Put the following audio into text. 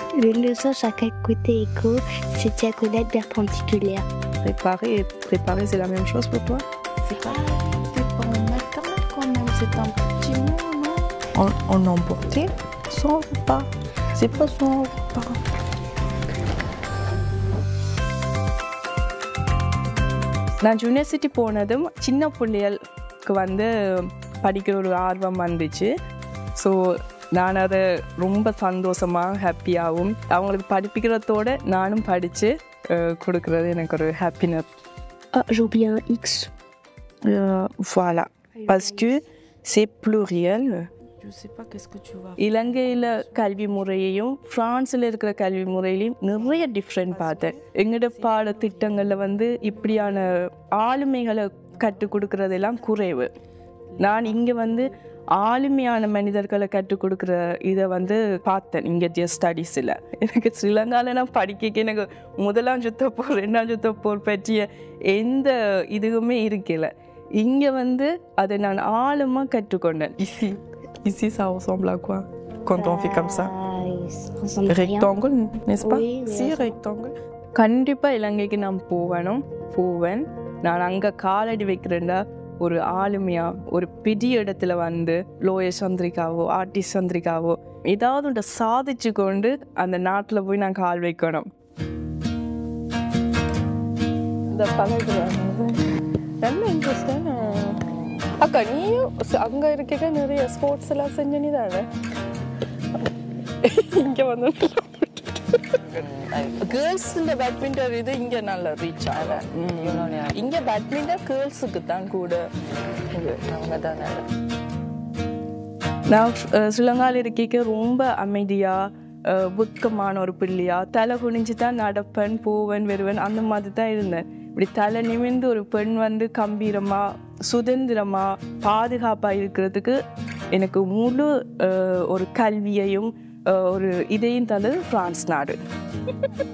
Le leçon chaque côté écho, c'est diagonale perpendiculaire. Préparer et préparer, c'est la même chose pour toi C'est pas c'est pas en maternelle quand même, c'est un petit mot, non On, on emportait son repas. C'est pas son repas. நான் university போனதும் சின்ன பிள்ளைகளுக்கு வந்து படிக்கிற ஒரு ஆர்வம் வந்துச்சு so நான் அதை ரொம்ப சந்தோஷமாக ஹாப்பியாகவும் அவங்களுக்கு படிப்பிக்கிறதோட நானும் படித்து கொடுக்குறது எனக்கு ஒரு happiness Oh, j'ai oublié un X. voilà parce que c'est pluriel Je sais pas qu'est-ce que tu vas இலங்கையில் கல்வி முறையையும் ஃப்ரான்ஸில் இருக்கிற கல்வி முறையிலையும் நிறைய டிஃப்ரெண்ட் பார்த்தேன் எங்களோட பாட திட்டங்களில் வந்து இப்படியான ஆளுமைகளை கற்றுக் கொடுக்கறதெல்லாம் குறைவு நான் இங்கே வந்து ஆளுமையான மனிதர்களை கற்றுக் கொடுக்குற இதை வந்து பார்த்தேன் இங்கே ஜெஸ்ட் ஸ்டடீஸில் எனக்கு ஸ்ரீலங்காவில் நான் படிக்க எனக்கு முதலாம் சுத்த போர் ரெண்டாம் சுத்த போர் பற்றிய எந்த இதுவுமே இருக்கல இங்கே வந்து அதை நான் ஆழமாக கற்றுக்கொண்டேன் இசி Ici, ça ressemble à quoi quand on fait comme ça Ah, ça ressemble à rien. Rectangle, n'est-ce pas Oui, oui, Si, ça- rectangle. கண்டிப்பாக இலங்கைக்கு நான் போகணும் போவேன் நான் அங்கே காலடி வைக்கிறேன்டா ஒரு ஆளுமையா ஒரு பெரிய இடத்துல வந்து லோய சந்திரிகாவோ ஆர்டிஸ்ட் சந்திரிகாவோ ஏதாவது ஒன்றை சாதிச்சு கொண்டு அந்த நாட்டில் போய் நான் கால் வைக்கணும் இந்த பழகுறாங்க நல்ல இன்ட்ரெஸ்டான அக்கா நீயும் ச- அங்க இருக்க நிறைய ஸ்போர்ட்ஸ் எல்லாம் செஞ்ச நீ தானே இங்க வந்து கேர்ள்ஸ் இந்த பேட்மிண்டன் இது இங்க நல்ல ரீச் ஆகும் இங்க பேட்மிண்டன் கேர்ள்ஸுக்கு தான் கூட இது அவங்க தான் நான் அஹ், ஸ்ரீலங்காவில் இருக்க ரொம்ப அமைதியா அஹ், புக்கமான ஒரு பிள்ளையா தலை குனிஞ்சு தான் நடப்பேன் போவேன் வருவேன் அந்த மாதிரி தான் இருந்தேன் இப்படி தலை நிமிர்ந்து ஒரு பெண் வந்து கம்பீரமா சுதந்திரமா பாதுகாப்பா இருக்கிறதுக்கு எனக்கு முழு அஹ், ஒரு கல்வியையும் அஹ், ஒரு இதையும் தந்தது பிரான்ஸ் நாடு